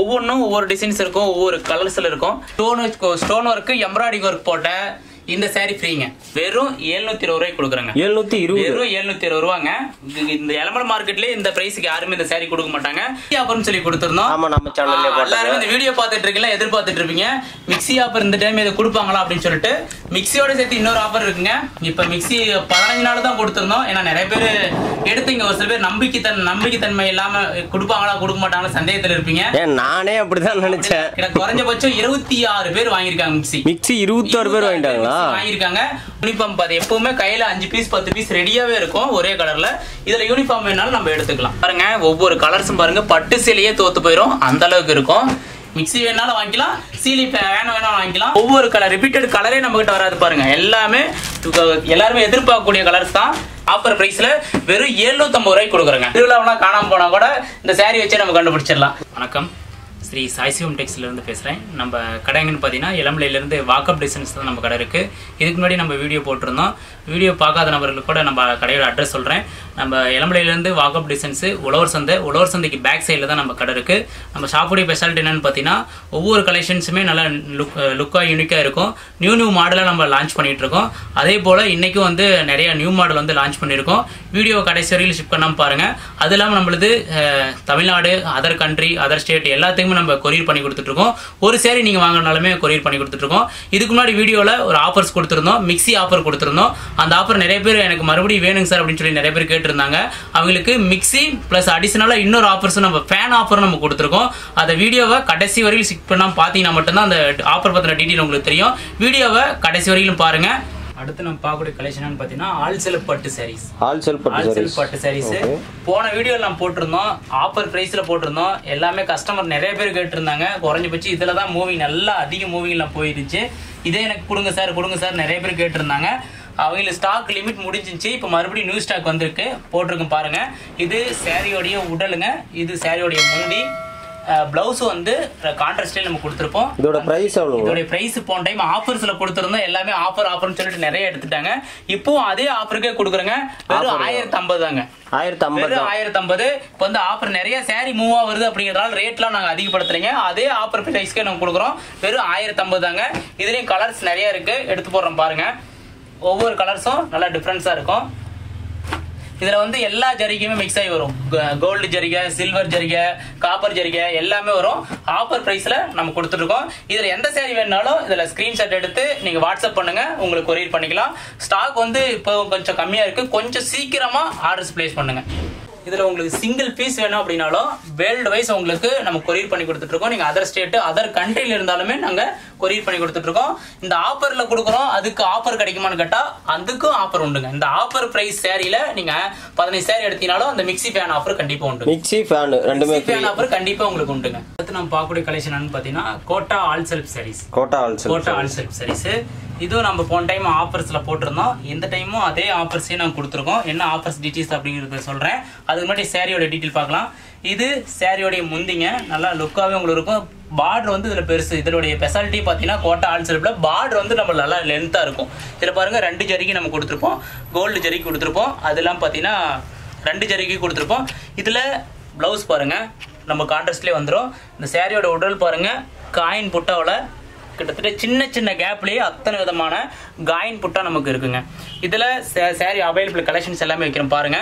ஒவ்வொன்றும் ஒவ்வொரு டிசைன்ஸ் இருக்கும் ஒவ்வொரு கலர்ஸ்ல இருக்கும் stone stone work embroidering work போட்ட இந்த saree ஃப்ரீங்க வெறும் 720 இருபது ரூபாய்க்கு கொடுக்குறாங்க எழுநூத்தி இருபது வெறும் 720 இருபது ரூபாங்க இது- இந்த எலமல் மார்க்கெட்லயே இந்த பிரைஸ்க்கு யாருமே இந்த saree கொடுக்க மாட்டாங்க ஆஃபர்னு சொல்லி கொடுத்துருந்தோம் ஆமா நம்ம சேனல்ல ஆ, எல்லாரும் இந்த வீடியோ பார்த்துட்டு இருக்கீங்களா எதிர்பார்த்துட்டு இருப்பீங்க மிக்ஸி ஆஃபர் இந்த டைம் இதை கொடுப்பாங்களா அப்படின்னு சொல்லிட்டு மிக்ஸியோட சேர்த்து இன்னொரு ஆஃபர் இருக்குங்க இப்போ மிக்ஸி பதினஞ்சு நாள் தான் கொடுத்துருந்தோம் ஏன்னா நிறைய பேர் எடுத்தீங்க ஒரு சில பேர் நம்பிக்கை தன் நம்பிக்கைத்தன்மை இல்லாம கொடுப்பாங்களா கொடுக்க மாட்டாங்களா சந்தேகத்துல இருப்பீங்க ஏன் நானே அப்படிதான் நினைச்சேன் எனக்கு குறைஞ்சபட்சம் இருபத்தி ஆறு பேர் வாங்கியிருக்காங்க மிக்ஸி மிக்ஸி இருபத்தாறு பேர் வாங்கிட்டாங்களா வாங்கியிருக்காங்க யூனிஃபார்ம் பாத்து எப்பவுமே கையில அஞ்சு பீஸ் பத்து பீஸ் ரெடியாவே இருக்கும் ஒரே கலர்ல இதுல யூனிஃபார்ம் வேணாலும் நம்ம எடுத்துக்கலாம் பாருங்க ஒவ்வொரு கலர்ஸும் பாருங்க பட்டு சேலையே தோத்து போயிடும் அந்த அளவுக்கு இருக்கும் மிக்ஸி வேணாலும் வாங்கிக்கலாம் சீலி ஃபே- வேணும் வேணாலும் வாங்கிக்கலாம் ஒவ்வொரு கலர் ரிப்பீட்டட் கலரே நம்ம கிட்ட வராது பாருங்க எல்லாமே து- எல்லாருமே எதிர்பார்க்கக்கூடிய கலர்ஸ் தான் ஆஃபர் பிரைஸ்ல வெறும் 750 ரூபாய்க்கு கொடுக்குறேங்க திருவிழாவெல்லாம் காணாம போனா கூட இந்த saree வச்சே நம்ம கண்டுபிடிச்சிடலாம் வணக்கம் ஸ்ரீ சாய்சிவம் டெக்ஸ்ல இருந்து பேசுகிறேன் நம்ம கடைங்கன்னு பார்த்தீங்கன்னா இளம்பிள்ளையிலேருந்து வாக்கப் டிஸ்டன்ஸ் தான் நம்ம கடை இருக்குது இதுக்கு முன்னாடி நம்ம வீடியோ போட்டிருந்தோம் வீடியோ பார்க்காத நபர்களுக்கு கூட நம்ம கடையோட அட்ரஸ் சொல்கிறேன் நம்ம இளம்பிள்ளையிலேருந்து வாக்கப் டிஸ்டன்ஸு உழவர் சந்தை உழவர் சந்தைக்கு பேக் சைடில் தான் நம்ம கடை இருக்குது நம்ம ஷாப்புடைய ஸ்பெஷாலிட்டி என்னன்னு பார்த்தீங்கன்னா ஒவ்வொரு கலெக்ஷன்ஸுமே நல்லா லுக் லுக்காக யூனிக்காக இருக்கும் நியூ நியூ மாடலாக நம்ம லான்ச் பண்ணிட்டு இருக்கோம் அதே போல் இன்றைக்கும் வந்து நிறைய நியூ மாடல் வந்து லான்ச் பண்ணியிருக்கோம் வீடியோ கடைசி வரையில் ஷிப் பண்ணாமல் பாருங்கள் அது இல்லாமல் நம்மளது அஹ், Tamil Nadu other country other state எல்லாத்துக்குமே நம்ம கொரியர் பண்ணி கொடுத்துட்ருக்கோம் ஒரு சேரி நீங்கள் வாங்கினாலுமே கொரியர் பண்ணி கொடுத்துட்ருக்கோம் இதுக்கு முன்னாடி வீடியோவில் ஒரு ஆஃபர்ஸ் கொடுத்துருந்தோம் மிக்ஸி ஆஃபர் கொடுத்துருந்தோம் அந்த ஆஃபர் நிறைய பேர் எனக்கு மறுபடியும் வேணுங்க சார் அப்படின்னு சொல்லி நிறைய பேர் கேட்டிருந்தாங்க அவங்களுக்கு மிக்ஸி ப்ளஸ் அடிஷனலாக இன்னொரு ஆஃபர்ஸும் நம்ம ஃபேன் ஆஃபரும் நம்ம கொடுத்துருக்கோம் அந்த வீடியோவை கடைசி வரையில் ஸ்கிப் பண்ணாமல் பார்த்தீங்கன்னா மட்டும்தான் அந்த ஆஃபர் பற்றின டீட்டெயில் உங்களுக்கு தெரியும் வீடியோவை கடைசி வரையிலும் பாருங்கள் அடுத்து நம்ம பார்க்கக்கூடிய கலெக்ஷன் பார்த்தீங்கன்னா ஆல் செலப் பட்டு சாரீஸ் ஆல்சேல் பட்டு ஆல்செல் சாரீஸ் பட்டு சாரீஸ் போன வீடியோல நான் போட்டிருந்தோம் ஆஃபர் பிரைஸ்ல போட்டிருந்தோம் எல்லாமே கஸ்டமர் நிறைய பேர் கேட்டிருந்தாங்க குறைஞ்சபட்சம் இதுல தான் மூவிங் நல்லா அதிக மூவிங்ல போயிருச்சு இதே எனக்கு கொடுங்க சார் கொடுங்க சார் நிறைய பேர் கேட்டிருந்தாங்க அவங்களுக்கு ஸ்டாக் லிமிட் முடிஞ்சிச்சு இப்போ மறுபடியும் நியூ ஸ்டாக் வந்திருக்கு போட்டிருக்கும் பாருங்க இது சாரியோடைய உடலுங்க இது சாரியோடைய முந்தி பிளவுஸ் வந்து கான்ட்ராஸ்ட்லேயே நம்ம கொடுத்துருப்போம் இதோட பிரைஸ் எவ்வளவு இதோட பிரைஸ் போன டைம் ஆஃபர்ஸ்ல கொடுத்திருந்தோம் எல்லாமே ஆஃபர் ஆஃபர்னு சொல்லிட்டு நிறைய எடுத்துட்டாங்க இப்போ அதே ஆஃபருக்கே கொடுக்குறேங்க வெறும் ஆயிரத்தி ஐம்பது தாங்க ஆயிரத்தி ஐம்பது வெறும் ஆயிரத்தி ஐம்பது இப்போ வந்து ஆஃபர் நிறைய saree மூவ் ஆகுது அப்படிங்கிறதால ரேட்லாம் நாங்கள் அதிகப்படுத்துறீங்க அதே ஆஃபர் ப்ரைஸ்க்கே நம்ம கொடுக்குறோம் வெறும் ஆயிரத்தி ஐம்பது தாங்க இதுலேயும் கலர்ஸ் நிறைய இருக்கு எடுத்து போடுறோம் பாருங்க ஒவ்வொரு கலர்ஸும் நல்லா டிஃப்ரென்ஸாக இருக்கும் இதுல வந்து எல்லா ஜரிகையுமே மிக்ஸ் ஆகி வரும் கோல்டு ஜரிகை சில்வர் ஜரிகை காப்பர் ஜரிகை எல்லாமே வரும் ஆஃபர் பிரைஸ்ல நம்ம கொடுத்துருக்கோம் இதுல எந்த சேரீ வேணாலும் இதுல ஸ்கிரீன்ஷாட் எடுத்து நீங்க வாட்ஸ்அப் பண்ணுங்க உங்களுக்கு கொரியர் பண்ணிக்கலாம் ஸ்டாக் வந்து இப்போ கொஞ்சம் கம்மியா இருக்கு கொஞ்சம் சீக்கிரமா ஆர்டர்ஸ் பிளேஸ் பண்ணுங்க இதுல உங்களுக்கு சிங்கிள் பீஸ் வேணும் அப்படின்னாலும் வேர்ல்டு வைஸ் உங்களுக்கு நம்ம கொரியர் பண்ணி கொடுத்துட்டு இருக்கோம் நீங்க அதர் ஸ்டேட் அதர் கண்ட்ரில இருந்தாலுமே நாங்க கொரியர் பண்ணி கொடுத்துட்டு இருக்கோம் இந்த ஆஃபர்ல கொடுக்குறோம் அதுக்கு ஆஃபர் கிடைக்குமான்னு கேட்டா அதுக்கும் ஆஃபர் உண்டுங்க இந்த ஆஃபர் பிரைஸ் சேரீல நீங்க பதினஞ்சு சேரீ எடுத்தீங்கனாலும் அந்த மிக்ஸி ஃபேன் ஆஃபர் கண்டிப்பா உண்டு மிக்ஸி ஃபேன் ரெண்டுமே ஃப்ரீ ஃபேன் ஆஃபர் கண்டிப்பா உங்களுக்கு உண்டுங்க அடுத்து நம்ம பார்க்கக்கூடிய கலெக்ஷன் பாத்தீங்கன்னா Kota all self sarees Kota all self Kota all self sarees இதுவும் நம்ம போன டைம் ஆஃபர்ஸ்ல போட்டிருந்தோம் இந்த டைமும் அதே ஆஃபர்ஸே நாங்கள் கொடுத்துருக்கோம் என்ன ஆஃபர்ஸ் டீட்டெயில்ஸ் அப்படிங்கிறத சொல்றேன் அதுக்கு முன்னாடி சாரியோட டீட்டெயில் பார்க்கலாம் இது சாரியோடைய முந்திங்க நல்லா லுக்காவே உங்களுக்கு இருக்கும் பார்டர் வந்து இதுல பெருசு இதனுடைய ஸ்பெஷாலிட்டி பார்த்தீங்கன்னா கோட்டா ஆல் செல்ஃப்ல பார்டர் வந்து நம்ம நல்லா லென்த்தா இருக்கும் இதுல பாருங்க ரெண்டு ஜரிகை நம்ம கொடுத்துருப்போம் கோல்டு ஜரிகை கொடுத்துருப்போம் அதெல்லாம் பார்த்தீங்கன்னா ரெண்டு ஜரிகை கொடுத்துருப்போம் இதுல பிளவுஸ் பாருங்க நம்ம கான்ட்ராஸ்ட்லேயே வந்துடும் இந்த சாரியோட உடல் பாருங்க காயின் புட்டாவில் கிட்டத்தட்ட சின்ன சின்ன கேப்லயே அத்தனை விதமான காயின் புட்டா நமக்கு இருக்குங்க இதுல சாரி அவைலபிள் கலெக்ஷன்ஸ் எல்லாமே வைக்கிறோம் பாருங்க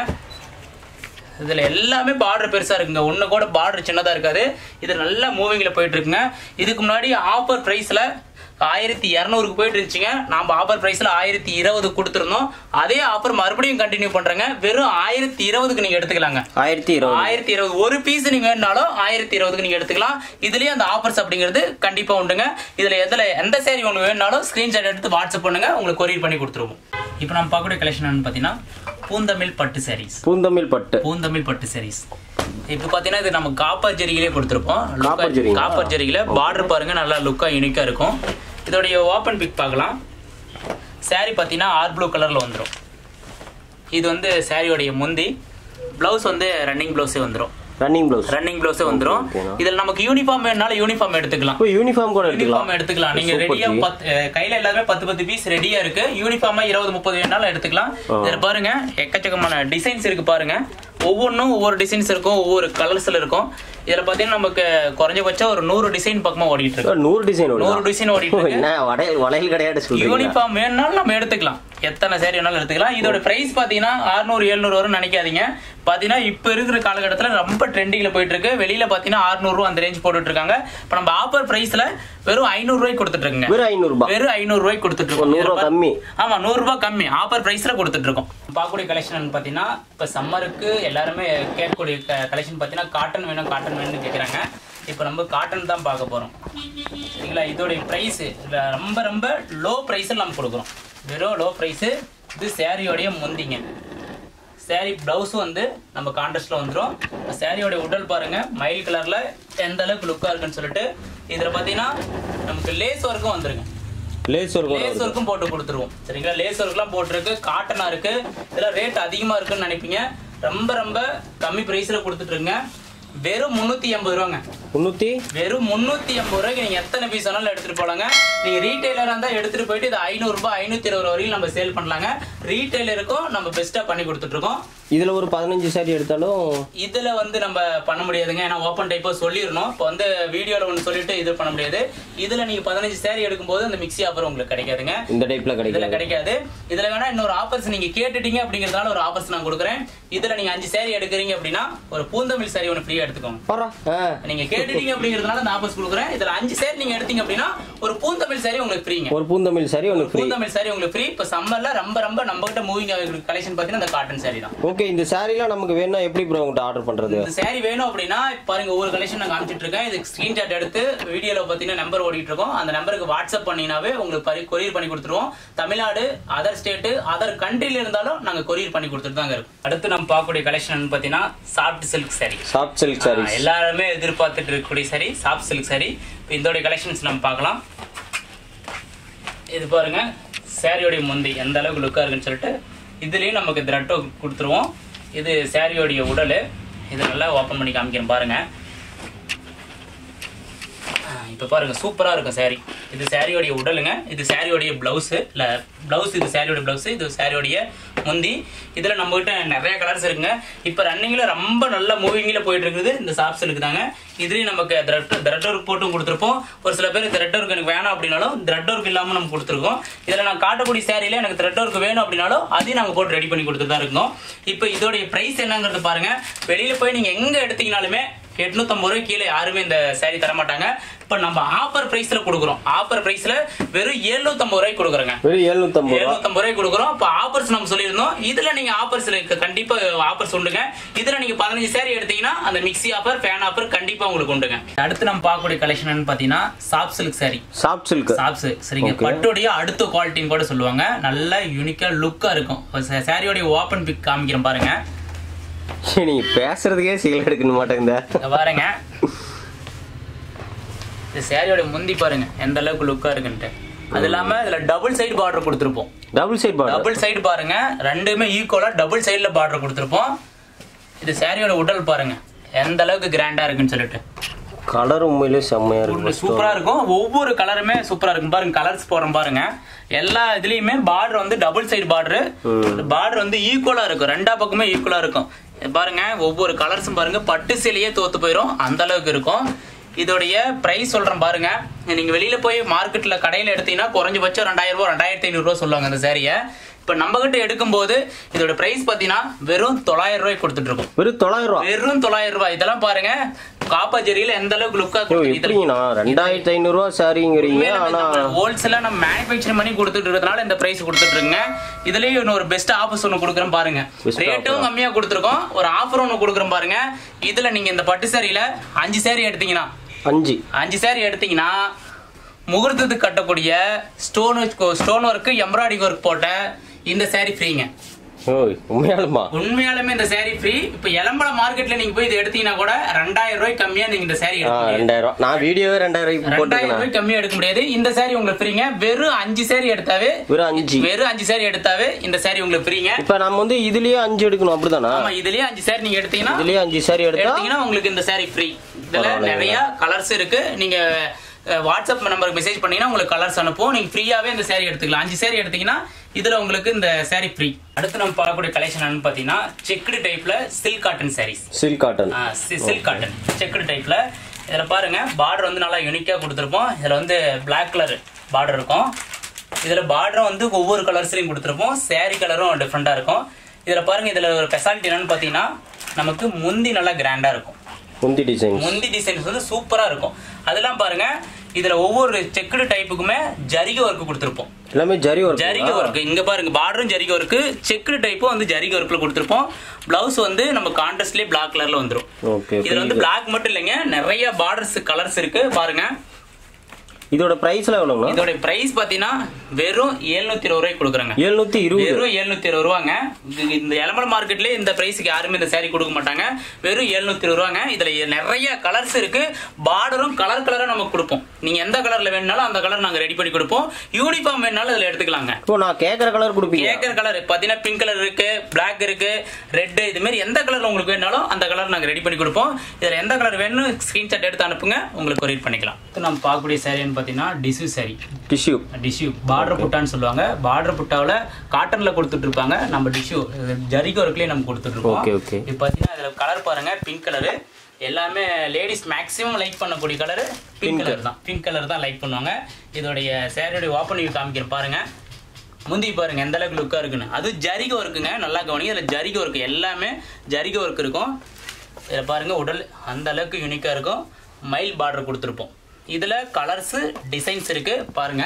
இதுல எல்லாமே பார்டர் பெருசா இருக்குங்க ஒண்ணு கூட பார்டர் சின்னதா இருக்காது இது நல்ல மூவிங்ல போயிட்டு இருக்குங்க இதுக்கு முன்னாடி ஆஃபர் பிரைஸ்ல ஆயிரத்தி இரநூறுக்கு போயிட்டு இருந்துச்சுங்க நாம ஆஃபர் பிரைஸ்ல ஆயிரத்தி இருபது கொடுத்துருந்தோம் அதே ஆஃபர் மறுபடியும் கண்டினியூ பண்றேங்க வெறும் ஆயிரத்தி இருபதுக்கு நீங்க எடுத்துக்கலாங்க ஆயிரத்தி இருபது ஆயிரத்தி இருபது ஒரு பீஸ் நீங்க வேணாலும் ஆயிரத்தி இருபதுக்கு நீங்க எடுத்துக்கலாம் இதுலயே அந்த ஆஃபர்ஸ் அப்படிங்கிறது கண்டிப்பா உண்டுங்க இதுல எதுல எந்த சேரீ உங்களுக்கு வேணாலும் ஸ்கிரீன்ஷாட் எடுத்து வாட்ஸ்அப் பண்ணுங்க உங்களுக்கு கொரியர் பண்ணி கொடுத்துருவோம் இப்போ நம்ம பார்க்கக்கூடிய கலெக்ஷன் என்னன்னு பார்த்தீங்கன்னா பூந்தமிழ் பட்டு சாரீஸ் பூந்தமிழ் பட்டு பூந்தமிழ் பட்டு சாரீஸ் இப்போ பார்த்தீங்கன்னா இது நம்ம காப்பர் ஜெரிகிலே கொடுத்துருப்போம் காப்பர் ஜரிகை. காப்பர் ஜெரிகில பார்டர் பாருங்க நல்லா லுக்கா யூனிக்கா இருக்கும் இதோடைய ஓப்பன் பிக் பார்க்கலாம் saree பார்த்தீங்கன்னா ஆர் ப்ளூ கலர்ல வந்துடும் இது வந்து சாரியோடைய முந்தி பிளவுஸ் வந்து ரன்னிங் பிளவுஸே வந்துடும் ரன்னிங் ப்ளவுஸ் ரன்னிங் பிளவுஸே வந்துடும் ஓகேண்ணா. இதுல நமக்கு யூனிஃபார்ம் வேணாலும் யூனிஃபார்ம் எடுத்துக்கலாம் இப்போ யூனிஃபார்ம் கூட யூனிஃபார்ம் எடுத்துக்கலாம் எடுத்துக்கலாம் நீங்க Super ரெடியா ஜி. பத்து அஹ் கையில எல்லாமே பத்து பத்து பீஸ் ரெடியா இருக்கு யூனிஃபார்மா இருபது முப்பது வேணாலும் எடுத்துக்கலாம் இதுல பாருங்க எக்கச்சக்கமான டிசைன்ஸ் இருக்கு பாருங்க ஒவ்வொன்றும் ஒவ்வொரு டிசைன்ஸ் இருக்கும் ஒவ்வொரு கலர்ஸ்ல இருக்கும் இதுல பாத்தீங்கன்னா நமக்கு குறைஞ்சபட்சம் ஒரு நூறு டிசைன் பக்கமா ஓடிட்டு இருக்கு சார், நூறு டிசைன் நூறு டிசைன் ஓடிட்டு இருக்கு என்ன வளையல் வளையல் கிடையாது சொல்றீங்க யூனிஃபார்ம் வேணும்னாலும் நம்ம எடுத்துக்கலாம் எத்தனை சேரி வேணாலும் எடுத்துக்கலாம் இதோட பிரைஸ் பாத்தீங்கன்னா 600 700 வரும் நினைக்காதீங்க பாத்தீங்கன்னா இப்ப இருக்கிற காலகட்டத்துல ரொம்ப ட்ரெண்டிங்ல போயிட்டு இருக்கு வெளியில பாத்தீங்கன்னா 600 ரூபா அந்த ரேஞ்ச் போட்டுட்டு இருக்காங்க இப்ப நம்ம ஆஃபர் பிரைஸ்ல வெறும் 500 ரூபாய்க்கு கொடுத்துட்டு இருக்குங்க வெறும் ஐநூறு ரூபாய் வெறும் 500 ரூபாய்க்கு கொடுத்துட்டு இருக்கோம் நூறு ரூபா கம்மி ஆமா நூறு ரூபாய் கம்மி ஆஃபர் பிரைஸ்ல கொடுத்துட்டு இருக்கோம் பார்க்கக்கூடிய கலெக்ஷன் பாத்தீங்கன்னா இப்ப சம்மருக்கு எல்லாருமே கேட்கக்கூடிய கலெக்ஷன் பாத்தீங்கன்னா காட்டன் வேணும் காட்டன் வேணும்னு கேக்குறாங்க இப்போ நம்ம காட்டன் தான் பார்க்க போறோம் சரிங்களா இதோடைய பிரைஸ் ரொம்ப ரொம்ப லோ பிரைஸ்ல நம்ம கொடுக்குறோம் வெறும் லோ பிரைஸ் இது சேரீயோடைய முந்திங்க சேரீ பிளவுஸும் வந்து நம்ம கான்ட்ராஸ்ட்ல வந்துடும் சேரீயோட உடல் பாருங்க மயில் கலர்ல எந்த அளவுக்கு லுக்கா இருக்குன்னு சொல்லிட்டு இதுல பாத்தீங்கன்னா நமக்கு லேஸ் ஒர்க்கும் வந்துருங்க லேஸ் ஒரு லேஸ் ஒர்க்கும் போட்டு கொடுத்துருவோம் சரிங்களா லேஸ் ஒர்க்லாம் போட்டிருக்கு காட்டனா இருக்கு இதெல்லாம் ரேட் அதிகமா இருக்குன்னு நினைப்பீங்க ரொம்ப ரொம்ப கம்மி பிரைஸ்ல கொடுத்துட்டு வெறும் முந்நூத்தி எண்பது ரூபாங்க முந்நூற்றி வெறும் முந்நூத்தி எண்பது ரூபாய்க்கு நீங்க எத்தனை பீஸ் வேணாலும் எடுத்துட்டு போலாங்க நீங்க ரீட்டைலரா இருந்தா எடுத்துட்டு போயிட்டு இது ஐநூறு ரூபாய் ஐநூத்தி இருபது ரூபாய் வரையும் நம்ம சேல் பண்ணலாங்க ரீட்டைலருக்கும் நம்ம பெஸ்டா பண்ணி கொடுத்துட்டு இருக்கோம் இதில் ஒரு பதினஞ்சு சாரி எடுத்தாலும் இதுல வந்து நம்ம பண்ண முடியாதுங்க ஏன்னா ஓப்பன் டைப்பா சொல்லிடணும் இப்போ வந்து வீடியோல ஒன்று சொல்லிட்டு இது பண்ண முடியாது இதுல நீங்க பதினஞ்சு சேரீ எடுக்கும்போது அந்த மிக்ஸி ஆஃபர் உங்களுக்கு கிடைக்காதுங்க இந்த டைப்பில் இதுல கிடைக்கும் கிடைக்காது இதுல வேணா இன்னொரு ஆஃபர்ஸ் நீங்க கேட்டுட்டீங்க அப்படிங்கறதுனால ஒரு ஆஃபர்ஸ் நான் கொடுக்குறேன் இதுல நீங்க அஞ்சு சேரீ எடுக்கிறீங்க அப்படின்னா ஒரு பூந்தமிழ் சேரீ ஒன்று ஃப்ரீயா எடுத்துக்கோங்க பாரா ஆ நீங்க கேட்டுட்டீங்க அப்படிங்கறதுனால அந்த ஆஃபர்ஸ் கொடுக்குறேன் இதுல அஞ்சு சேரீ நீங்க எடுத்தீங்க அப்படின்னா ஒரு பூந்தமிழ் சேரீ உங்களுக்கு ஃப்ரீங்க ஒரு பூந்தமிழ் சாரி ஒன்று ஃப்ரீ பூந்தமிழ் சாரி உங்களுக்கு ஃப்ரீ இப்ப சம்மர்ல ரொம்ப ரொம்ப நம்ம கிட்ட மூவிங் கலெக்ஷன் பாத்தீங்கன்னா இந்த காட்டன் சாரி தான் ஓகே இந்த சாரிலாம் நமக்கு வேணும்னா எப்படி ப்ரோ உங்கள்கிட்ட ஆர்டர் பண்ணுறது இந்த saree வேணும் அப்படின்னா பாருங்க ஒவ்வொரு கலெக்ஷன் நான் காமிச்சிட்டு இருக்கேன் இதுக்கு ஸ்கிரீன்ஷாட் எடுத்து வீடியோல பாத்தீங்கன்னா நம்பர் ஓடிட்டு இருக்கோம் அந்த நம்பருக்கு வாட்ஸ்அப் பண்ணினாவே உங்களுக்கு கொரியர் பண்ணி கொடுத்துருவோம் தமிழ்நாடு அதர் ஸ்டேட் அதர் கண்ட்ரில இருந்தாலும் நாங்க கொரியர் பண்ணி கொடுத்துட்டு தாங்க இருக்கோம் அடுத்து நம்ம பார்க்கக்கூடிய கலெக்ஷன் பாத்தீங்கன்னா soft silk saree soft silk saree ஆஹ் எல்லாருமே எதிர்பார்த்துட்டு இருக்கக்கூடிய சரி சாஃப்ட் சில்க் சரி இப்போ இதோடைய கலெக்ஷன்ஸ் நம்ம பார்க்கலாம் இது பாருங்க சாரியோடைய முந்தி எந்த அளவுக்கு லுக்கா இருக்குன்னு சொல்லிட்டு இதுலயும் நமக்கு த்ரெட்டோ கொடுத்துருவோம் இது சாரியோடைய உடல் இது நல்லா ஓப்பன் பண்ணி காமிக்கிறேன் பாருங்க இப்போ பாருங்க சூப்பரா இருக்கும் saree இது சாரியோடைய உடலுங்க இது சாரியோடைய பிளவுஸ் இல்ல பிளவுஸ் இது சாரியோட பிளவுஸ் இது சாரியோடைய முந்தி இதுல நம்ம கிட்ட நிறைய கலர்ஸ் இருக்குங்க இப்போ ரன்னிங்ல ரொம்ப நல்ல மூவிங்ல போயிட்டு இருக்குது இந்த சாப்ஸ் இருக்குதாங்க இதுலயும் நமக்கு த்ரெட் த்ரெட் ஒர்க் போட்டும் கொடுத்துருப்போம் ஒரு சில பேர் த்ரெட் ஒர்க் எனக்கு வேணாம் அப்படின்னாலும் த்ரெட் ஒர்க் இல்லாம நம்ம கொடுத்துருக்கோம் இதுல நான் காட்டக்கூடிய சாரியில எனக்கு த்ரெட் ஒர்க் வேணும் அப்படின்னாலும் அதையும் நாங்க போட்டு ரெடி பண்ணி கொடுத்துட்டு தான் இருக்கோம் இப்போ இதோடைய பிரைஸ் என்னங்கிறது பாருங்க வெளியில போய் நீங்க எங்க எடுத்தீங்கனாலுமே எட்நூத்தம்பது ரூபாய் கீழே யாருமே இந்த saree தர மாட்டாங்க இப்ப நம்ம ஆஃபர் பிரைஸ்ல கொடுக்குறோம் ஆஃபர் பிரைஸ்ல வெறும் 750 ரூபாய்க்கு கொடுக்குறோங்க வெறும் எழுநூத்தம்பது ரூபா எழுநூத்தம்பது ரூபாய்க்கு கொடுக்குறோம் இப்ப ஆஃபர்ஸ் நம்ம சொல்லியிருந்தோம் இதுல நீங்க ஆஃபர்ஸ் கண்டிப்பா ஆஃபர்ஸ் உண்டுங்க இதுல நீங்க பதினஞ்சு சேரீ எடுத்தீங்கன்னா அந்த மிக்ஸி ஆஃபர் ஃபேன் ஆஃபர் கண்டிப்பா உங்களுக்கு உண்டுங்க அடுத்து நம்ம பார்க்கக்கூடிய கலெக்ஷன் பாத்தீங்கன்னா soft silk saree soft silk சாப்ஸ் சரிங்க Okay. பட்டுடைய அடுத்த குவாலிட்டின்னு கூட சொல்லுவாங்க நல்ல யூனிக்கா லுக்கா இருக்கும் சாரியோடைய ஓப்பன் பிக் காமிக்கிறேன் பாருங்க நீங்க பேசுறதுக்கே சிகல் எடுக்க மாட்டேங்குதா இங்க பாருங்க இந்த சாரியோட முந்தி பாருங்க எந்த அளவுக்கு லுக்கா இருக்குன்ட்டு அது இல்லாம இதுல டபுள் சைடு பார்டர் கொடுத்துருப்போம் double side border double side பாருங்க ரெண்டுமே ஈக்குவலா டபுள் சைடுல பார்டர் கொடுத்துருப்போம் இது சாரியோட உடல் பாருங்க எந்த அளவுக்கு கிராண்டா இருக்குன்னு சொல்லிட்டு கலர் உண்மையிலே செம்மையா இருக்கு சூப்பரா இருக்கும் ஒவ்வொரு கலருமே சூப்பரா இருக்கும் பாருங்க கலர்ஸ் போறோம் பாருங்க எல்லா இதுலயுமே பார்டர் வந்து டபுள் சைடு பார்டர் பார்டர் வந்து ஈக்குவலா இருக்கும் ரெண்டா பக்கமே ஈக்குவலா இருக்கும் இது பாருங்க ஒவ்வொரு கலர்ஸும் பாருங்க பட்டு சேலையே தோத்து போயிடும் அந்த அளவுக்கு இருக்கும் இதோடைய பிரைஸ் சொல்றேன் பாருங்க நீங்க வெளியில போய் மார்க்கெட்ல கடையில எடுத்தீங்கன்னா குறைஞ்சபட்சம் ரெண்டாயிரம் ரூபாய் ரெண்டாயிரத்தி ஐநூறு ரூபாய் சொல்லுவாங்க அந்த சாரிய இப்ப நம்ம கிட்ட எடுக்கும்போது இதோட பிரைஸ் பாத்தீங்கன்னா வெறும் தொள்ளாயிரம் ரூபாய் கொடுத்துட்டு இருக்கோம் வெறும் தொள்ளாயிரம் ரூபா வெறும் தொள்ளாயிரம் ரூபாய் இதெல்லாம் பாருங்க காப்பா ஜெரியில எந்த அளவுக்கு லுக்கா ஐயோ, எப்படிங்கண்ணா ரெண்டாயிரத்தி ஐநூறு ரூபா சாரிங்கிறீங்க ஆனா ஹோல்சேலா நம்ம மேனுஃபேக்சர் பண்ணி கொடுத்துட்டு இருக்கிறதுனால இந்த பிரைஸ் கொடுத்துட்டு இருக்குங்க இதுலயும் இன்னொரு பெஸ்ட் ஆஃபர்ஸ் ஒன்னு கொடுக்குறேன் பாருங்க Best ரேட்டும் offer. கம்மியா கொடுத்துருக்கோம் ஒரு ஆஃபர் ஒன்னு கொடுக்குறோம் பாருங்க இதுல நீங்க இந்த பட்டு சாரியில அஞ்சு சாரி எடுத்தீங்கன்னா அஞ்சு அஞ்சு சாரி எடுத்தீங்கன்னா முகூர்த்தத்துக்கு கட்டக்கூடிய stone stone work embroidering work போட்ட இந்த சாரி ஃப்ரீங்க ஓய் உண்மையாலுமா உண்மையாலுமே இந்த சாரி ஃப்ரீ இப்ப எலம்பல மார்க்கெட்ல நீங்க போய் இது எடுத்தீங்கன்னா கூட ரெண்டாயிரம் ரூபாய் கம்மியா நீங்க இந்த சாரி ஆ, எடுக்க முடியாது. ரெண்டாயிரம் ரூபா நான் வீடியோவே ரெண்டாயிரம் ரூபாய்க்கு ரெண்டாயிரம் போட்டுக்கணும் ரூபாய் கம்மியா எடுக்க முடியாது இந்த சாரி உங்களுக்கு ஃப்ரீங்க வெறும் அஞ்சு சாரி எடுத்தாவே வெறும் அஞ்சு வெறும் அஞ்சு சாரி எடுத்தாவே இந்த சாரி உங்களுக்கு ஃப்ரீங்க இப்ப நம்ம வந்து இதுலயே அஞ்சு எடுக்கணும் அப்படிதானா ஆமா இதுலயே அஞ்சு சாரி நீங்க எடுத்தீங்கன்னா இதுலயே அஞ்சு சாரி எடுத்தா எடுத்தீங்கன்னா உங்களுக்கு இந்த சாரி ஃப்ரீ இதுல பரவாயில்லைங்க. நிறைய கலர்ஸ் இருக்கு நீங்க அஹ், வாட்ஸ்அப் நம்பருக்கு மெசேஜ் பண்ணீங்கன்னா உங்களுக்கு கலர்ஸ் அனுப்புவோம் நீங்க ஃப்ரீயாவே இந்த saree எடுத்துக்கலாம் அஞ்சு saree எடுத்தீங்கன்னா இதுல உங்களுக்கு இந்த saree ஃப்ரீ அடுத்து நம்ம பார்க்கக்கூடிய கலெக்ஷன் என்னன்னு பாத்தீங்கன்னா செக்குடு டைப்ல silk cotton sarees silk cotton silk cotton checked டைப்ல இதுல பாருங்க பார்டர் வந்து நல்லா யூனிக்கா கொடுத்துருப்போம் இதுல வந்து Black கலர் பார்டர் இருக்கும் இதுல பார்டரும் வந்து ஒவ்வொரு கலர்ஸ்லயும் கொடுத்துருப்போம் saree கலரும் டிஃப்ரெண்டா இருக்கும் இதுல பாருங்க இதுல ஒரு ஸ்பெஷாலிட்டி என்னன்னு பாத்தீங்கன்னா நமக்கு முந்தி நல்லா கிராண்டா இருக்கும் முந்தி டிசைன் முந்தி டிசைன்ஸ் வந்து சூப்பரா இருக்கும் அதெல்லாம் பாருங்க இதுல ஒவ்வொரு செக்குடு டைப்புக்குமே ஜரிகை ஒர்க் கொடுத்துருப்போம் எல்லாமே ஜரி ஒர்க் ஜரிகை ஒர்க் இங்க பாருங்க பார்டரும் ஜரிகை ஒர்க் செக்குடு டைப்பும் வந்து ஜரிகை ஒர்க்ல கொடுத்துருப்போம் பிளவுஸ் வந்து நம்ம கான்ட்ராஸ்ட்லயே Black கலர்ல வந்துரும் ஓகே இதுல வந்து Black மட்டும் இல்லைங்க நிறைய பார்டர்ஸ் கலர்ஸ் இருக்கு பாருங்க இதோட பிரைஸ்லாம் எவ்வளோங்கண்ணா இதோட பிரைஸ் பாத்தீங்கன்னா வெறும் 720 இருபது ரூபாய்க்கு கொடுக்குறாங்க எழுநூத்தி இருபது வெறும் 720 இருபது ரூபாங்க இது- இந்த எலமல மார்க்கெட்லயே இந்த பிரைஸ்க்கு யாருமே இந்த saree கொடுக்க மாட்டாங்க வெறும் 720 இருபது ரூபாங்க இதுல நிறைய கலர்ஸ் இருக்கு பார்டரும் கலர் கலரா நமக்கு கொடுப்போம் நீங்க எந்த கலர்ல வேணும்னாலும் அந்த கலர் நாங்க ரெடி பண்ணி கொடுப்போம் யூனிஃபார்ம் வேணும்னாலும் இதுல எடுத்துக்கலாங்க இப்போ நான் கேட்குற கலர் கொடுப்பீங்க கேக்கர் கலர் பாத்தீங்கன்னா பிங்க் கலர் இருக்கு Black இருக்கு ரெட் இது மாதிரி எந்த கலர்ல உங்களுக்கு வேணாலும் அந்த கலர் நாங்க ரெடி பண்ணி கொடுப்போம் இதுல எந்த கலர் வேணும் ஸ்கிரீன்ஷாட் எடுத்து அனுப்புங்க உங்களுக்கு கொரியர் பண்ணிக்கலாம் அடுத்து நம்ம பார்க்கக்கூடிய சாரின்னு பாத்தீங்கன்னா tissue saree tissue tissue border புட்டான்னு சொல்லுவாங்க பார்டர் புட்டாவில் காட்டன்ல கொடுத்துட்டு இருப்பாங்க நம்ம டிஷ்யூ ஜரிகை ஒர்க்லயே நம்ம கொடுத்துட்டு இருக்கோம் Okay, okay. இப்போ பார்த்தீங்கன்னா இதுல கலர் பாருங்க பிங்க் கலரு எல்லாமே லேடிஸ் மேக்ஸிமம் லைக் பண்ணக்கூடிய கலர் பிங்க் கலர் தான் பிங்க் கலர் தான் லைக் பண்ணுவாங்க இதோடைய சேரியோடைய ஓப்பன் வியூ காமிக்கிறேன் பாருங்க முந்தி பாருங்க எந்த அளவுக்கு லுக்கா இருக்குன்னு அது ஜரிகை ஒர்க்குங்க நல்லா கவனிங்க இதுல ஜரிகை ஒர்க் எல்லாமே ஜரிகை ஒர்க் இருக்கும் இதுல பாருங்க உடல் அந்த அளவுக்கு யூனிக்கா இருக்கும் மைல் பார்டர் கொடுத்துருப்போம் இதுல கலர்ஸ் டிசைன்ஸ் இருக்கு பாருங்க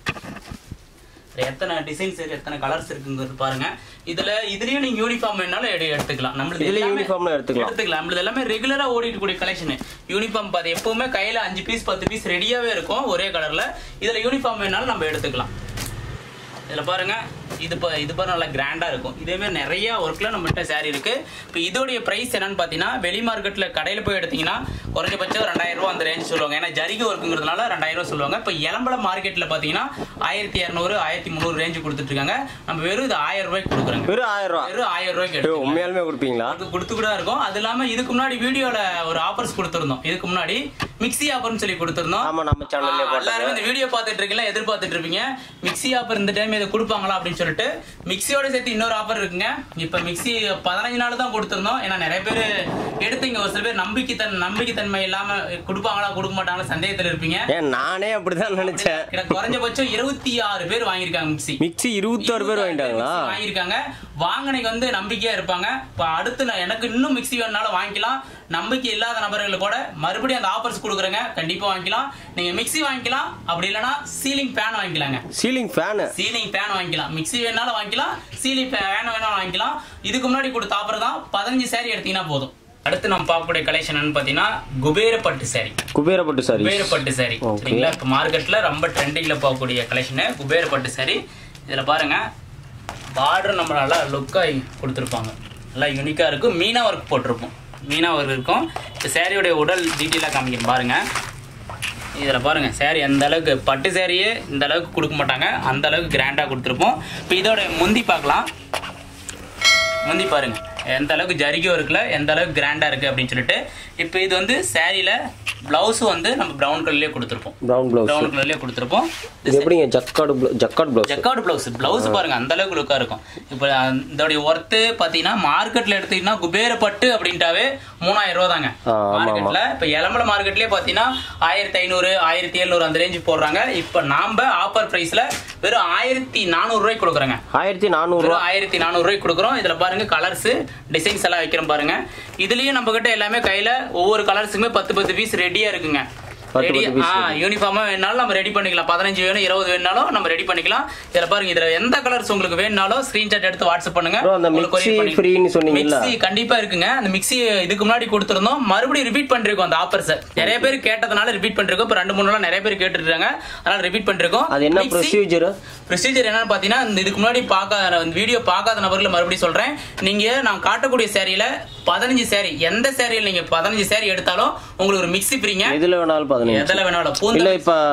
இதுல எத்தனை டிசைன்ஸ் இருக்கு எத்தனை கலர்ஸ் இருக்குங்கிறது பாருங்க இதுல இதுலயும் நீங்க யூனிஃபார்ம் வேணாலும் எடு- எடுத்துக்கலாம் நம்மளுது இதுல எல்லாமே- uniform லாம் எடுத்துக்கலாம். எடுத்துக்கலாம் நம்மளது எல்லாமே ரெகுலரா ஓடிட்டு கூடிய கலெக்ஷன் யூனிஃபார்ம் பாத்து எப்பவுமே கையில அஞ்சு பீஸ் பத்து பீஸ் ரெடியாவே இருக்கும் ஒரே கலர்ல இதுல யூனிஃபார்ம் வேணாலும் நம்ம எடுத்துக்கலாம் இதுல பாருங்க இது பா இது பாருங்க நல்லா கிராண்டா இருக்கும் இதே மாதிரி நிறைய ஒர்க்ல நம்மகிட்ட saree இருக்கு இப்போ இதோடைய பிரைஸ் என்னன்னு பாத்தீங்கன்னா வெளி மார்க்கெட்ல கடையில போய் எடுத்தீங்கன்னா குறைஞ்சபட்சம் ரெண்டாயிரம் ரூபாய் அந்த ரேஞ்ச் சொல்லுவாங்க ஏன்னா ஜரிகை ஒர்க்குங்கிறதுனால ரெண்டாயிரம் ரூபாய் சொல்லுவாங்க இப்போ எலம்பலம் மார்க்கெட்ல பாத்தீங்கன்னா ஆயிரத்தி இரநூறு ஆயிரத்தி முந்நூறு ரேஞ்சு கொடுத்துட்டு இருக்காங்க நம்ம வெறும் இது ஆயிரம் ரூபாய்க்கு கொடுக்குறோங்க வெறும் ஆயிரம் ரூபா வெறும் ஆயிரம் ரூபாய்க்கு ஐயோ, எடுத்துக்கலாம். உண்மையாலுமே கொடுப்பீங்களா அது கொடுத்து கூட இருக்கும் அது இல்லாம இதுக்கு முன்னாடி வீடியோல ஒரு ஆஃபர்ஸ் கொடுத்திருந்தோம் இதுக்கு முன்னாடி மிக்ஸி ஆஃபர்னு சொல்லி கொடுத்திருந்தோம் ஆமா நம்ம சேனல்லே ஆ, போட்டது எல்லாருமே இந்த வீடியோ பார்த்துட்டு இருக்கீங்களா எதிர்பார்த்துட்டு இருப்பீங்க மிக்ஸி ஆஃபர் இந்த டைம் இதை கொடுப்பாங்களா அப்படின்னு சொல்லிட்டு மிக்ஸியோட சேர்த்து இன்னொரு ஆஃபர் இருக்குங்க இப்ப மிக்ஸி பதினஞ்சு நாள் தான் கொடுத்திருந்தோம் ஏன்னா நிறைய பேர் எடுத்தீங்க ஒரு சில பேர் நம்பிக்கை தன் நம்பிக்கைத்தன்மை இல்லாம கொடுப்பாங்களா கொடுக்க மாட்டாங்களா சந்தேகத்துல இருப்பீங்க ஏன் நானே அப்படிதான் நினைச்சேன் எனக்கு குறைஞ்சபட்சம் இருபத்தி ஆறு பேர் வாங்கியிருக்காங்க மிக்ஸி மிக்ஸி இருபத்தாறு பேர் வாங்கிட்டாங்களா மிக்ஸி வாங்கியிருக்காங்க வாங்கினக்கு வந்து நம்பிக்கையா இருப்பாங்க இப்ப அடுத்து நான் எனக்கு இன்னும் மிக்ஸி வேணுனாலும் வாங்கிக்கலாம் நம்பிக்கை இல்லாத நபர்களுக்கு கூட மறுபடியும் அந்த ஆஃபர்ஸ் கொடுக்குறேங்க கண்டிப்பா வாங்கிக்கலாம் நீங்க மிக்ஸி வாங்கிக்கலாம் அப்படி இல்லைன்னா சீலிங் ஃபேன் வாங்கிக்கலாங்க சீலிங் ஃபேனு சீலிங் ஃபேன் வாங்கிக்கலாம் மிக்ஸி வேணாலும் வாங்கிக்கலாம் சீலிங் ஃபேன் வேணாலும் வாங்கிக்கலாம் இதுக்கு முன்னாடி கொடுத்த ஆஃபர் தான் பதினஞ்சு saree எடுத்தீங்கன்னா போதும் அடுத்து நம்ம பார்க்கக்கூடிய கலெக்ஷன் பாத்தீங்கன்னா Kuberapattu saree Kuberapattu saree Kuberapattu saree Okay. சரிங்களா இப்போ மார்க்கெட்ல ரொம்ப ட்ரெண்டிங்ல போகக்கூடிய கலெக்ஷன் குபேரப்பட்டு சாரி இதுல பாருங்க பார்டர் நம்ம நல்லா லுக்காக கொடுத்துருப்பாங்க நல்லா யூனிக்காக இருக்கும் மீனா ஒர்க் போட்டிருப்போம் மீனா ஒர்க் இருக்கும் இப்போ சேரீயோடைய உடல் டீட்டெயிலாக காமிக்கிறேன் பாருங்க இதில் பாருங்க saree எந்த அளவுக்கு பட்டு சேரீயே இந்த அளவுக்கு கொடுக்க மாட்டாங்க அந்த அளவுக்கு கிராண்டாக கொடுத்துருப்போம் இப்போ இதோட முந்தி பார்க்கலாம் முந்தி பாருங்க எந்த அளவுக்கு ஜரிகை இருக்குல்ல எந்த அளவுக்கு கிராண்டா இருக்கு அப்படின்னு சொல்லிட்டு இப்போ இது வந்து சாரியில பிளவுஸ் வந்து நம்ம பிரவுன் கலர்லயே கொடுத்துருப்போம் ப்ரௌன் ப்ளவுஸ் பிரவுன் கலர்லயே கொடுத்துருப்போம் இது எப்படிங்க jacquard jacquard blouse jacquard blouse blouse பாருங்க அந்த அளவுக்கு லுக்கா இருக்கும் இப்போ இதோடைய ஒர்த்து பாத்தீங்கன்னா மார்க்கெட்ல எடுத்தீங்கன்னா குபேரப்பட்டு அப்படின்ட்டாவே மூணாயிரம் ரூபா தாங்க ஆ, ஆமா, மார்க்கெட்ல இப்ப எலம்பல மார்க்கெட்லயே பாத்தீங்கன்னா ஆயிரத்தி ஐநூறு ஆயிரத்தி எழுநூறு அந்த ரேஞ்சு போடுறாங்க இப்ப நாம ஆஃபர் பிரைஸ்ல வெறும் ஆயிரத்தி நானூறு ரூபாய்க்கு கொடுக்குறோங்க ஆயிரத்தி நானூறுரூவா வெறும் ஆயிரத்தி நானூறு ரூபாய்க்கு கொடுக்குறோம் இதுல பாருங்க கலர்ஸ் டிசைன்ஸ் எல்லாம் வைக்கிறோம் பாருங்க இதுலயும் நம்ம கிட்ட எல்லாமே கையில ஒவ்வொரு கலர்ஸுக்குமே பத்து பத்து பீஸ் ரெடியா இருக்குங்க பத்து ரெடி பத்து piece ஆ யூனிஃபார்மா வேணாலும் நம்ம ரெடி பண்ணிக்கலாம் பதினஞ்சு வேணும் இருபது வேணாலும் நம்ம ரெடி பண்ணிக்கலாம் இதுல பாருங்க இதுல எந்த கலர்ஸ் உங்களுக்கு வேணும்னாலும் ஸ்கிரீன்ஷாட் எடுத்து வாட்ஸ்அப் பண்ணுங்க Bro, அந்த உங்களுக்கு mixie courier பண்ணி- free ன்னு சொன்னீங்கல்ல? mixie கண்டிப்பா இருக்குங்க அந்த மிக்ஸி இதுக்கு முன்னாடி கொடுத்திருந்தோம் மறுபடியும் ரிப்பீட் பண்ணிருக்கோம் அந்த ஆஃபர்ஸ் நிறைய பேர் கேட்டதுனால ரிப்பீட் பண்ணிருக்கோம் இப்ப ரெண்டு மூணு நாள் நிறைய பேர் கேட்டுட்டு இருக்காங்க அதனால ரிப்பீட் பண்ணிருக்கோம் அது என்ன Mixie- ப்ரொசீஜர் ப்ரொசீஜர் என்னன்னு பாத்தீங்கன்னா இந்த இதுக்கு முன்னாடி பார்க்காத வீடியோ பார்க்காத நபர்களை மறுபடியும் சொல்றேன் நீங்க நான் காட்டக்கூடிய சேரீல பதினஞ்சு சேரீ எந்த சேரீல நீங்க பதினஞ்சு சேரீ எடுத்தாலும் உங்களுக்கு ஒரு மிக்ஸி ஃப்ரீங்க எதுல வேணாலும் பதினஞ்சு எதில் வேணாலும் பூந்த இல்ல இப்ப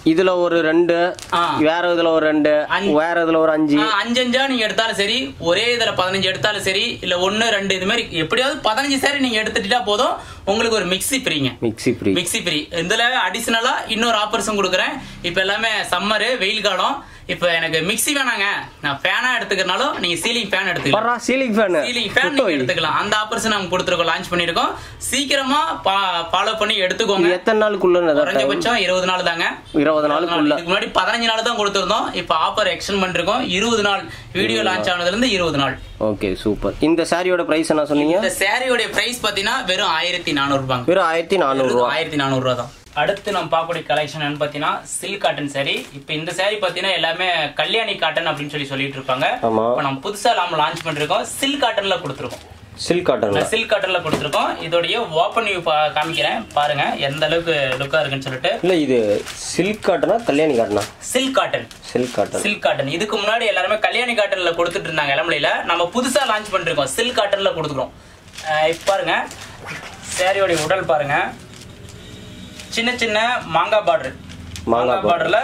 இதுல ஒரு ரெண்டு ஆ. வேற இதுல ஒரு ரெண்டு அஞ்சு. வேற இதுல ஒரு அஞ்சு ஆ, அஞ்சு அஞ்சா நீங்க எடுத்தாலும் சரி ஒரே இதுல பதினஞ்சு எடுத்தாலும் சரி இல்ல ஒன்னு ரெண்டு இது மாதிரி எப்படியாவது பதினஞ்சு சாரி நீங்க எடுத்துட்டா போதும் உங்களுக்கு ஒரு மிக்ஸி ஃப்ரீங்க மிக்ஸி ஃப்ரீ மிக்ஸி ஃப்ரீ இதுல அடிஷனலா இன்னொரு ஆஃபர்ஸும் கொடுக்குறேன் இப்போ எல்லாமே சம்மரு வெயில் காலம் இப்போ எனக்கு மிக்ஸி வேணாங்க நான் ஃபேனா எடுத்துக்கிறனாலும் நீங்க சீலிங் ஃபேன் எடுத்துக்கலாம் பரா சீலிங் ஃபேன் சீலிங் ஃபேன் நீங்க எடுத்துக்கலாம் அந்த ஆஃபர்ஸ் நாங்க கொடுத்துருக்கோம் லான்ச் பண்ணிருக்கோம் சீக்கிரமா ஃபாலோ பண்ணி எடுத்துக்கோங்க எத்தனை நாளுக்குள்ள டைம் குறைஞ்சபட்சம் இருபது நாள் தாங்க இருபது நாளுக்குள்ள இதுக்கு முன்னாடி பதினஞ்சு நாள் தான் கொடுத்துருந்தோம் இப்போ ஆஃபர் எக்ஸ்டெண்ட் பண்ணிருக்கோம் இருபது நாள் வீடியோ லான்ச் ஆனதுல இருந்து இருபது நாள் ஓகே சூப்பர் இந்த சாரியோட பிரைஸ் என்ன சொன்னீங்க இந்த சாரியோட பிரைஸ் பாத்தீங்கன்னா வெறும் ஆயிரத்தி நானூறு ரூபாங்க வெறும் ஆயிரத்தி நானூறு ரூபா ஆயிரத்தி நானூறு ரூபா தான் அடுத்து நம்ம பார்க்கக்கூடிய கலெக்ஷன் என்னன்னு பாத்தீங்கன்னா சில்க் காட்டன் saree இப்போ இந்த saree பாத்தீங்கன்னா எல்லாமே கல்யாணி காட்டன் அப்படின்னு சொல்லி சொல்லிட்டு இருப்பாங்க ஆமா இப்போ நம்ம புதுசா நாம லான்ச் பண்ணிருக்கோம் சில்க் காட்டன்ல கொடுத்துருக்கோம் சில்க் காட்டன்ல சில்க் காட்டன்ல கொடுத்துருக்கோம் இதோடைய ஓப்பன் வியூ காமிக்கிறேன் பாருங்க எந்த அளவுக்கு லுக்கா இருக்குன்னு சொல்லிட்டு இல்ல இது சில்க் காட்டனா கல்யாணி காட்டனா silk cotton silk cotton silk cotton இதுக்கு முன்னாடி எல்லாருமே கல்யாணி காட்டன்ல கொடுத்துட்டு இருந்தாங்க இளமலையில நம்ம புதுசா லான்ச் பண்ணிருக்கோம் சில்க் காட்டன்ல கொடுத்துக்கிறோம் அஹ் இப்ப பாருங்க சேரீயோடைய உடல் பாருங்க சின்ன சின்ன மாங்காய் பார்டர் மாங்காய் மாங்காய் பார்டர்ல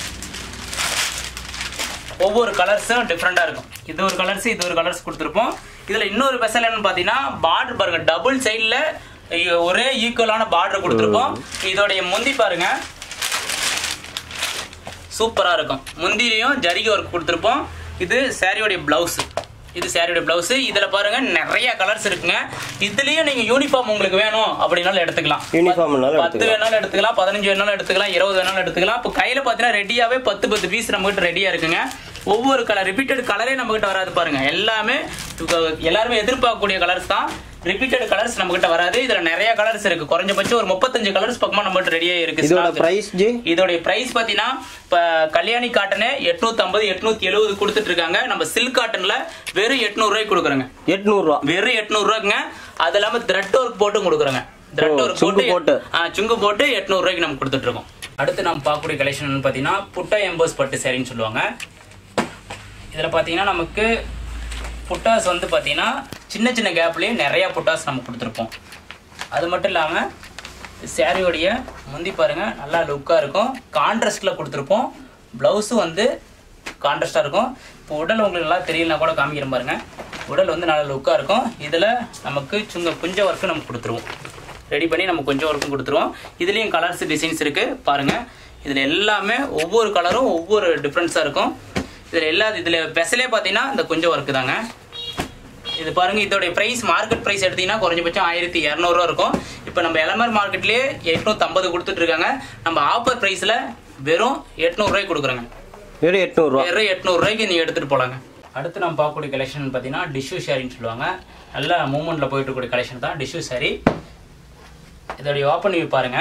ஒவ்வொரு கலர்ஸும் டிஃப்ரெண்டா இருக்கும் இது ஒரு கலர்ஸ் இது ஒரு கலர்ஸ் கொடுத்துருப்போம் இதுல இன்னொரு ஸ்பெஷல் என்னன்னு பாத்தீங்கன்னா பார்டர் பாருங்க டபுள் சைடுல ஒரே ஈக்குவலான பார்டர் கொடுத்துருப்போம் இதோடைய முந்தி பாருங்க சூப்பரா இருக்கும் முந்திரியும் ஜரிகை ஒர்க் கொடுத்துருப்போம் இது சாரியோடைய பிளவுஸ் இது சாரியோட பிளவுஸ் இதுல பாருங்க நிறைய கலர்ஸ் இருக்குங்க இதுலயும் நீங்க யூனிஃபார்ம் உங்களுக்கு வேணும் அப்படின்னாலும் எடுத்துக்கலாம் யூனிஃபார்ம்னாலும் பத்து எடுத்துக்கலாம் வேணாலும் எடுத்துக்கலாம் பதினஞ்சு வேணாலும் எடுத்துக்கலாம் இருபது வேணாலும் எடுத்துக்கலாம் இப்போ கையில பாத்தீங்கன்னா ரெடியாவே பத்து பத்து பீஸ் நம்ம கிட்ட ரெடியா இருக்குங்க ஒவ்வொரு கலர் ரிப்பீட்டட் கலரே நம்ம கிட்ட வராது பாருங்க எல்லாமே இப்போ எல்லாருமே எதிர்பார்க்கக்கூடிய கலர்ஸ் தான் ரிப்பீட்டட் கலர்ஸ் நம்ம கிட்ட வராது இதுல நிறைய கலர்ஸ் இருக்கு குறைஞ்சபட்சம் ஒரு முப்பத்தஞ்சு கலர்ஸ் பக்கமா நம்ம கிட்ட ரெடியா இருக்கு இதோட stock. பிரைஸ் ஜி இதோடைய பிரைஸ் பாத்தீங்கன்னா இப்ப கல்யாணி காட்டனு எட்நூத்தி ஐம்பது எட்நூத்தி எழுபது கொடுத்துட்டு இருக்காங்க நம்ம சில்க் காட்டன்ல வெறும் எட்நூறு ரூபாய்க்கு கொடுக்குறோங்க எட்நூறு ரூபா வெறும் எட்நூறு ரூபாய்க்குங்க அது இல்லாம த்ரெட் ஒர்க் போட்டும் கொடுக்குறோங்க த்ரெட் ஓ, ஒர்க் சுங்கு போட்டு போட்டு. ஆ, சுங்கு போட்டு எட்நூறு ரூபாய்க்கு நம்ம கொடுத்துட்டு இருக்கோம் அடுத்து நம்ம பார்க்கக்கூடிய கலெக்ஷன் பாத்தீங்கன்னா புட்டா எம்போஸ் பட்டு சேரின்னு சொல்லுவாங்க இதுல பாத்தீங்கன்னா நமக்கு புட்டாஸ் வந்து பாத்தீங்கன்னா சின்ன சின்ன கேப்லயே நிறைய புட்டாஸ் நம்ம கொடுத்துருப்போம் அது மட்டும் இல்லாம சாரியோடைய முந்தி பாருங்க நல்லா லுக்கா இருக்கும் கான்ட்ராஸ்ட்ல கொடுத்துருப்போம் பிளவுஸும் வந்து கான்ட்ராஸ்டா இருக்கும் இப்போ உடல் உங்களுக்கு நல்லா தெரியலனா கூட காமிக்கிற பாருங்க உடல் வந்து நல்லா லுக்கா இருக்கும் இதுல நமக்கு சுங்க குஞ்ச ஒர்க்கு நம்ம கொடுத்துருவோம் ரெடி பண்ணி நம்ம கொஞ்சம் ஒர்க்கும் கொடுத்துருவோம் இதுலயும் கலர்ஸ் டிசைன்ஸ் இருக்கு பாருங்க இதுல எல்லாமே ஒவ்வொரு கலரும் ஒவ்வொரு டிஃப்ரென்ஸா இருக்கும் இதுல எல்லா இதுல பெசலே பாத்தீங்கன்னா இந்த கொஞ்சம் ஒர்க்கு தாங்க இது பாருங்க இதோட பிரைஸ் மார்க்கெட் பிரைஸ் எடுத்தீங்கன்னா குறைஞ்சபட்சம் ஆயிரத்தி இரநூறுவா இருக்கும் இப்போ நம்ம எலமர் மார்க்கெட்லயே எட்நூத்தம்பது கொடுத்துட்டு இருக்காங்க நம்ம ஆஃபர் பிரைஸ்ல வெறும் எட்நூறுரூவாய்க்கு கொடுக்குறோங்க வெறும் எட்நூறு ரூபா வெறும் எட்நூறுரூவாய்க்கு நீங்க எடுத்துட்டு போலாங்க அடுத்து நம்ம பார்க்கக்கூடிய கலெக்ஷன் பார்த்தீங்கன்னா டிஷ்யூ ஷேரின்னு சொல்லுவாங்க நல்ல மூமெண்ட்ல போயிட்டு இருக்கக்கூடிய கலெக்ஷன் தான் டிஷ்யூ சாரி இதோடைய ஓப்பன் வியூ பாருங்க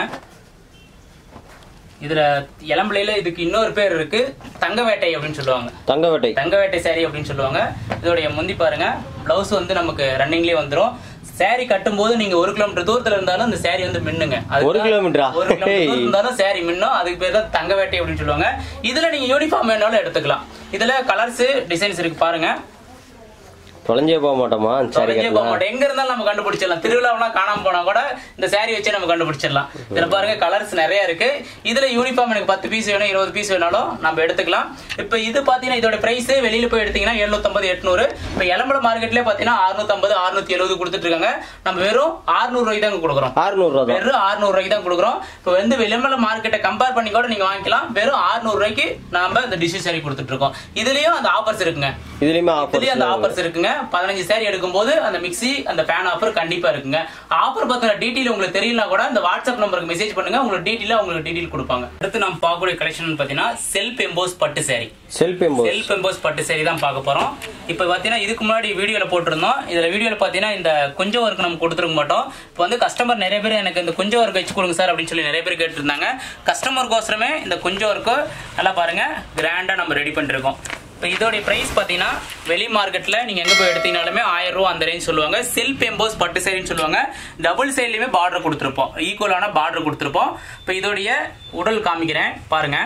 இதுல இளம்பிள்ளையில இதுக்கு இன்னொரு பேர் இருக்கு தங்க வேட்டை அப்படின்னு சொல்லுவாங்க தங்க வேட்டை தங்க வேட்டை saree அப்படின்னு சொல்லுவாங்க இதோடைய முந்தி பாருங்க பிளவுஸ் வந்து நமக்கு ரன்னிங்லயே வந்துரும் saree கட்டும்போது நீங்க ஒரு கிலோமீட்டர் தூரத்துல இருந்தாலும் இந்த saree வந்து மின்னுங்க அதுக்கு ஒரு தான் கிலோமீட்டரா? ஒரு கிலோமீட்டர் தூரத்துல இருந்தாலும் saree மின்னும் அதுக்கு பேர் தான் தங்க வேட்டை அப்படின்னு சொல்லுவாங்க இதுல நீங்க யூனிஃபார்ம் வேணாலும் எடுத்துக்கலாம் இதுல கலர்ஸ் டிசைன்ஸ் இருக்கு பாருங்க தொலைஞ்சே போக மாட்டோமா சரி தொலைஞ்சே போக மாட்டோம் எங்க இருந்தாலும் நம்ம கண்டுபிடிச்சிடலாம் திருவிழாவெல்லாம் காணாம போனா கூட இந்த saree வச்சு நம்ம கண்டுபிடிச்சிடலாம் இதுல பாருங்க கலர்ஸ் நிறைய இருக்கு இதுல யூனிஃபார்ம் எனக்கு பத்து பீஸ் வேணும் இருபது பீஸ் வேணாலும் நம்ம எடுத்துக்கலாம் இப்ப இது பாத்தீங்கன்னா இதோட பிரைஸ் வெளியில போய் எடுத்தீங்கன்னா எழுநூத்தம்பது எட்நூறு இப்ப எலம்பல மார்க்கெட்லயே பாத்தீங்கன்னா அறுநூத்தம்பது அறுநூத்தி எழுபது கொடுத்துட்டு இருக்காங்க நம்ம வெறும் அறுநூறு ரூபாய்க்கு தான் கொடுக்குறோம் ஆறுநூறு ரூபா தான் வெறும் 600 ரூபாய்க்கு தான் கொடுக்குறோம் இப்போ வந்து விளம்பர மார்க்கெட்டை கம்பேர் பண்ணி கூட நீங்க வாங்கிக்கலாம் வெறும் 600 ரூபாய்க்கு நாம இந்த டிஷ்யூ saree கொடுத்துட்டு இருக்கோம் இதுலயும் அந்த ஆஃபர்ஸ் இருக்குங்க இதுலயுமே ஆஃபர் இதுலயும் அந்த ஆஃபர்ஸ் இருக்குங்க பதினஞ்சு சேரீ எடுக்கும்போது அந்த மிக்ஸி அந்த ஃபேன் ஆஃபர் கண்டிப்பா இருக்குங்க ஆஃபர் பத்தின டீட்டெயில் உங்களுக்கு தெரியலனா கூட அந்த வாட்ஸ்அப் நம்பருக்கு மெசேஜ் பண்ணுங்க உங்களுக்கு டீட்டெயிலா உங்களுக்கு டீட்டெயில் கொடுப்பாங்க அடுத்து நம்ம பார்க்கக்கூடிய கலெக்ஷன் பாத்தீங்கன்னா செல்ஃப் எம்போஸ் பட்டு saree self emboss self emboss பட்டு saree தான் பார்க்க போறோம் இப்போ பார்த்தீங்கன்னா இதுக்கு முன்னாடி வீடியோல போட்டிருந்தோம் இதுல வீடியோல பார்த்தீங்கன்னா இந்த கொஞ்சம் ஒர்க் நம்ம கொடுத்துருக்க மாட்டோம் இப்போ வந்து கஸ்டமர் நிறைய பேர் எனக்கு இந்த கொஞ்சம் ஒர்க் வச்சு கொடுங்க சார் அப்படின்னு சொல்லி நிறைய பேர் கேட்டிருந்தாங்க கஸ்டமருக்கோசரமே இந்த கொஞ்சம் ஒர்க்கு நல்லா பாருங்க கிராண்டா நம்ம ரெடி பண்ணிருக்கோம் இப்போ இதோடைய பிரைஸ் பார்த்தீங்கன்னா வெளி மார்க்கெட்டில் நீங்கள் எங்கே போய் எடுத்தீங்கனாலுமே ஆயிரம் ரூபா அந்த ரேஞ்ச் சொல்லுவாங்க செல்ஃப் எம்போஸ் பட்டு சேரின்னு சொல்லுவாங்க டபுள் சைட்லையுமே பார்டர் கொடுத்துருப்போம் ஈக்குவலான பார்டர் கொடுத்துருப்போம் இப்போ இதோடைய உடல் காமிக்கிறேன் பாருங்க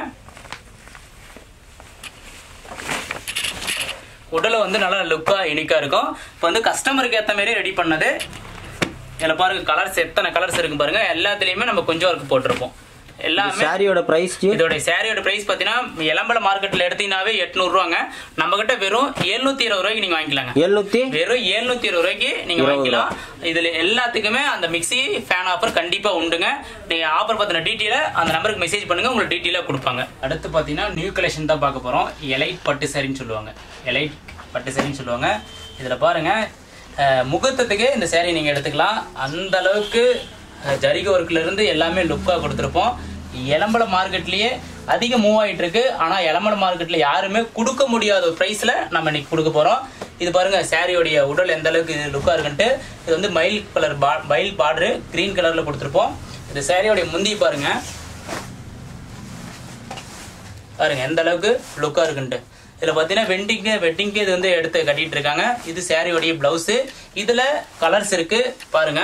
உடலை வந்து நல்லா லுக்கா யூனிக்கா இருக்கும் இப்போ வந்து கஸ்டமருக்கு ஏற்ற மாதிரி ரெடி பண்ணது இதில் பாருங்க கலர்ஸ் எத்தனை கலர்ஸ் இருக்கு பாருங்க எல்லாத்துலேயுமே நம்ம கொஞ்சம் ஒர்க் போட்டிருப்போம் எல்லாமே சாரியோட பிரைஸ் இதோட சாரியோட பிரைஸ் பாத்தீங்கன்னா எலம்பல மார்க்கெட்ல எடுத்தீங்கன்னாவே எட்நூறு ரூபாங்க நம்ம கிட்ட வெறும் 720 இருபது ரூபாய்க்கு நீங்க வாங்கிக்கலாங்க எழுநூத்தி வெறும் 720 இருபது ரூபாய்க்கு நீங்க இருபது வாங்கிக்கலாம் இதுல எல்லாத்துக்குமே அந்த மிக்ஸி ஃபேன் ஆஃபர் கண்டிப்பா உண்டுங்க நீங்க ஆஃபர் பத்தின டீட்டெயில அந்த நம்பருக்கு மெசேஜ் பண்ணுங்க உங்களுக்கு டீட்டெயிலா கொடுப்பாங்க அடுத்து பாத்தீங்கன்னா நியூ கலெக்ஷன் தான் பார்க்க போறோம் எலைட் பட்டு சாரின்னு சொல்லுவாங்க எலைட் பட்டு சாரின்னு சொல்லுவாங்க இதுல பாருங்க அஹ், முகூர்த்தத்துக்கு இந்த saree நீங்க எடுத்துக்கலாம் அந்த அளவுக்கு அஹ், ஜரிகை ஒர்க்ல இருந்து எல்லாமே லுக்கா கொடுத்துருப்போம் எலம்பல மார்க்கெட்லயே அதிக மூவ் ஆயிட்டு இருக்கு ஆனா எலம்பல மார்க்கெட்ல யாருமே கொடுக்க முடியாத ஒரு பிரைஸ்ல நம்ம இன்னைக்கு கொடுக்க போறோம் இது பாருங்க சாரியோடைய உடல் எந்த அளவுக்கு லுக்கா இருக்குன்ட்டு இது வந்து மயில் கலர் மயில் பார்டர் கிரீன் கலர்ல கொடுத்துருப்போம் இந்த சாரியோடைய முந்தி பாருங்க பாருங்க எந்த அளவுக்கு லுக்கா இருக்குன்ட்டு இதுல பாத்தீங்கன்னா வெட்டிங்கு வெட்டிங்க்கு இது வந்து எடுத்து கட்டிட்டு இருக்காங்க இது சாரியோடைய பிளவுஸ் இதுல கலர்ஸ் இருக்கு பாருங்க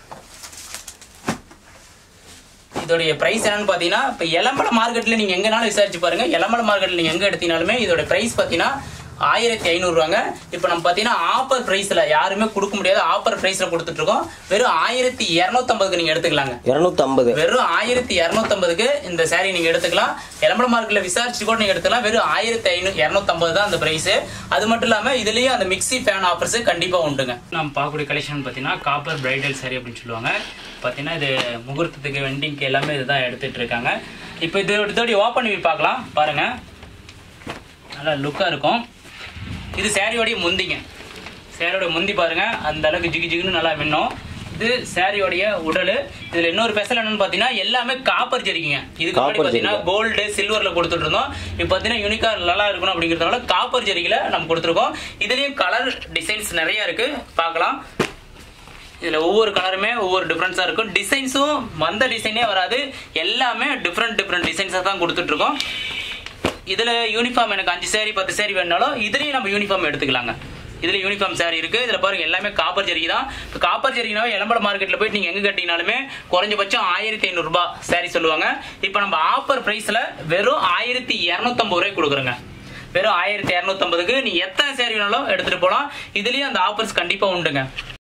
இதோடைய பிரைஸ் என்னன்னு பாத்தீங்கன்னா இப்ப எலம்பல மார்க்கெட்ல நீங்க எங்கனாலும் விசாரிச்சு பாருங்க எலம்பல மார்க்கெட்ல நீங்க எங்க எடுத்தீங்கனாலுமே இதோட பிரைஸ் பாத்தீங்கன்னா ஆயிரத்தி ஐநூறுவாங்க இப்போ நம்ம பாத்தீங்கன்னா ஆஃபர் பிரைஸ்ல யாருமே கொடுக்க முடியாத ஆஃபர் பிரைஸ்ல கொடுத்துட்டு இருக்கோம் வெறும் ஆயிரத்தி இருநூத்தம்பதுக்கு நீங்க எடுத்துக்கலாங்க இருநூத்தி ஐம்பது வெறும் ஆயிரத்தி இரநூத்தம்பதுக்கு இந்த saree நீங்க எடுத்துக்கலாம் எலம்பல மார்க்கெட்ல விசாரிச்சு கூட நீங்க எடுத்துக்கலாம் வெறும் ஆயிரத்தி ஐநூறு இரநூத்தம்பது தான் அந்த பிரைஸ் அது மட்டும் இல்லாம இதுலயும் அந்த மிக்ஸி ஃபேன் ஆஃபர்ஸ் கண்டிப்பா உண்டுங்க நம்ம பார்க்கக்கூடிய கலெக்ஷன் பார்த்தீங்கன்னா காப்பர் பிரைடல் saree அப்படின்னு சொல்லுவாங்க பார்த்தீங்கன்னா இது முகூர்த்தத்துக்கு வெண்டிங்க்கு எல்லாமே இதுதான் எடுத்துட்டு இருக்காங்க இப்போ இது இதோடைய ஓப்பன் பண்ணி பார்க்கலாம் பாருங்க நல்லா லுக்கா இருக்கும் இது சாரியோடைய முந்திங்க சாரியோட முந்தி பாருங்க அந்த அளவுக்கு ஜிகு ஜிகுன்னு நல்லா மின்னும் இது சாரியோடைய உடல் இதுல இன்னொரு ஸ்பெஷல் என்னன்னு பாத்தீங்கன்னா எல்லாமே காப்பர் ஜெரிக்குங்க இதுக்கு முன்னாடி Copper பாத்தீங்கன்னா கோல்டு சில்வர்ல கொடுத்துட்டு இருந்தோம் இப்போ பாத்தீங்கன்னா யூனிக்கா நல்லா இருக்கணும் அப்படிங்கறதுனால காப்பர் ஜெரிகில நம்ம கொடுத்துருக்கோம் இதுலயும் கலர் டிசைன்ஸ் நிறைய இருக்கு பார்க்கலாம் இதுல ஒவ்வொரு கலருமே ஒவ்வொரு டிஃப்ரென்ஸா இருக்கும் டிசைன்ஸும் வந்த டிசைனே வராது எல்லாமே டிஃப்ரெண்ட் டிஃப்ரெண்ட் டிசைன்ஸா தான் கொடுத்துட்டு இருக்கோம் இதுல யூனிஃபார்ம் எனக்கு அஞ்சு சேரி பத்து சேரி வேணாலும் இதுலயும் நம்ம யூனிஃபார்ம் எடுத்துக்கலாங்க இதுல யூனிஃபார்ம் சாரி இருக்கு இதுல பாருங்க எல்லாமே காப்பர் ஜெரிகை தான் இப்போ காப்பர் ஜெரிகினாவே எலம்பல மார்க்கெட்ல போயிட்டு நீங்க எங்க கட்டினாலுமே குறைஞ்சபட்சம் ஆயிரத்தி ஐநூறு ரூபாய் சாரி சொல்லுவாங்க இப்போ நம்ம ஆஃபர் பிரைஸ்ல வெறும் ஆயிரத்தி இரநூத்தம்பது ரூபாய் கொடுக்குறோங்க வெறும் ஆயிரத்தி இரநூத்தம்பதுக்கு நீ எத்தனை சேரி வேணாலும் எடுத்துட்டு போலாம் இதுலயும் அந்த ஆஃபர்ஸ் கண்டிப்பா உண்டுங்க